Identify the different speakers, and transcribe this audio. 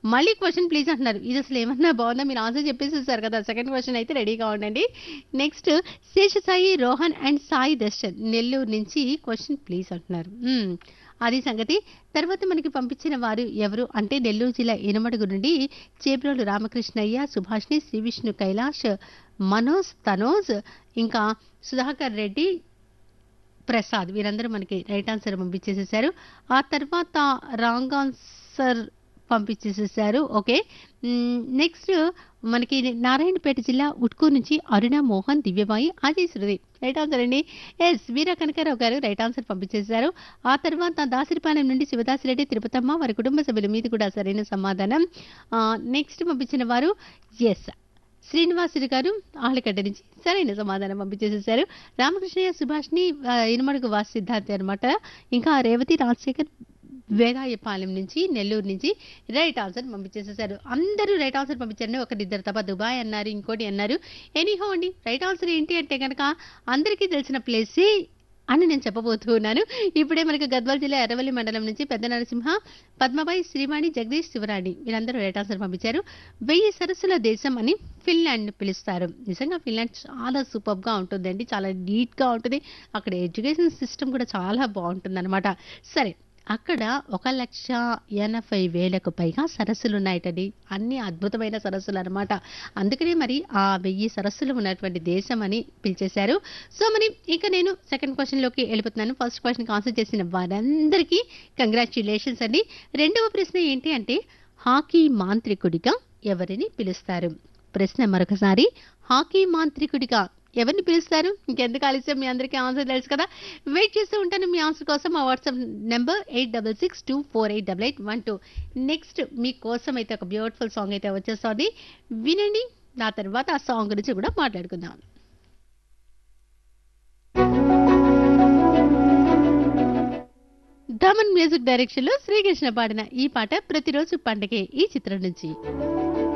Speaker 1: మళ్ళీ question please అంటున్నారు ఇది అసలు ఏమన్నా బాగుందా మీరు ఆన్సర్ చెప్పేసేసారు కదా సెకండ్ క్వశ్చన్ అయితే రెడీగా ఉండండి నెక్స్ట్ శేషసాయి రోహన్ అండ్ సాయి దర్శన్ నెల్లూరు నుంచి క్వశ్చన్ ప్లీజ్ అంటున్నారు మ్మ్. అది సంగతి తర్వాత మనకి పంపించిన వారు ఎవరు అంటే నెల్లూరు జిల్లా ఇనమడుగు నుండి చేబ్రోలు రామకృష్ణయ్య సుభాష్ని శ్రీ విష్ణు కైలాష్ మనోజ్ తనోజ్ ఇంకా సుధాకర్ రెడ్డి ప్రసాద్ వీరందరూ మనకి రైట్ ఆన్సర్ పంపించేసేసారు ఆ తర్వాత రాంగ్ ఆన్సర్ పంపించేసేసారు ఓకే నెక్స్ట్ మనకి నారాయణపేట జిల్లా ఉట్కూరు నుంచి అరుణ మోహన్ దివ్యబాయి అజయ్ శృతి రైట్ ఆన్సర్ అండి ఎస్ వీర కనకారావు గారు రైట్ ఆన్సర్ పంపించేశారు ఆ తర్వాత దాసరిపాలెం నుండి శివదాసిరెడ్డి తిరుపతమ్మ వారి కుటుంబ సభ్యుల మీద కూడా సరైన సమాధానం నెక్స్ట్ పంపించిన వారు ఎస్ శ్రీనివాసులు గారు ఆళ్ళగడ్డ నుంచి సరైన సమాధానం పంపించేసేసారు రామకృష్ణయ్య సుభాష్ని ఆ, ఇనుమడుగు వాసి సిద్ధార్థి అనమాట ఇంకా రేవతి రాజశేఖర్ వేదాయపాలెం నుంచి నెల్లూరు నుంచి రైట్ ఆన్సర్ పంపించేసేసారు అందరూ రైట్ ఆన్సర్ పంపించారండి ఒకరిద్దరు తప్ప దుబాయ్ అన్నారు ఇంకోటి అన్నారు ఎనీహో అండి రైట్ ఆన్సర్ ఏంటి అంటే కనుక అందరికీ తెలిసిన ప్లేసే అని నేను చెప్పబోతున్నాను ఇప్పుడే మనకు గద్వాల జిల్లా ఎర్రవల్లి మండలం నుంచి పెద్ద నరసింహ పద్మబాయి శ్రీవాణి జగదీష్ శివరాణి వీరందరూ రైట్ ఆన్సర్ పంపించారు వెయ్యి సరస్సుల దేశం అని ఫిన్లాండ్ పిలుస్తారు నిజంగా ఫిన్లాండ్ చాలా సూపర్ గా ఉంటుందండి చాలా నీట్ గా ఉంటుంది అక్కడ ఎడ్యుకేషన్ సిస్టమ్ కూడా చాలా బాగుంటుంది సరే అక్కడ ఒక లక్ష ఎనభై వేలకు పైగా సరస్సులు ఉన్నాయటండి అన్ని అద్భుతమైన సరస్సులు అనమాట అందుకనే మరి ఆ వెయ్యి సరస్సులు ఉన్నటువంటి దేశం అని పిలిచేశారు సో మరి ఇక నేను సెకండ్ క్వశ్చన్లోకి వెళ్ళిపోతున్నాను ఫస్ట్ క్వశ్చన్కి ఆన్సర్ చేసిన వారందరికీ కంగ్రాచ్యులేషన్స్ అండి రెండవ ప్రశ్న ఏంటి అంటే హాకీ మాంత్రికుడిగా ఎవరిని పిలుస్తారు ప్రశ్న మరొకసారి హాకీ మాంత్రికుడిగా ఎవరిని పిలుస్తారు ఇంకెందుకు ఆలస్యం మీ అందరికీ ఆన్సర్ తెలుసు కదా వెయిట్ చేస్తూ ఉంటాను మీ ఆన్సర్ కోసం మా WhatsApp number eight double six two four eight double eight one two next మీకోసం అయితే ఒక బ్యూటిఫుల్ సాంగ్ అయితే వచ్చేస్తుంది వినండి నా తర్వాత ఆ సాంగ్ గురించి కూడా మాట్లాడుకుందాం ధమన్ మ్యూజిక్ డైరెక్షన్ లో శ్రీకృష్ణ పాడిన ఈ పాట ప్రతిరోజు పండగే ఈ చిత్రం నుంచి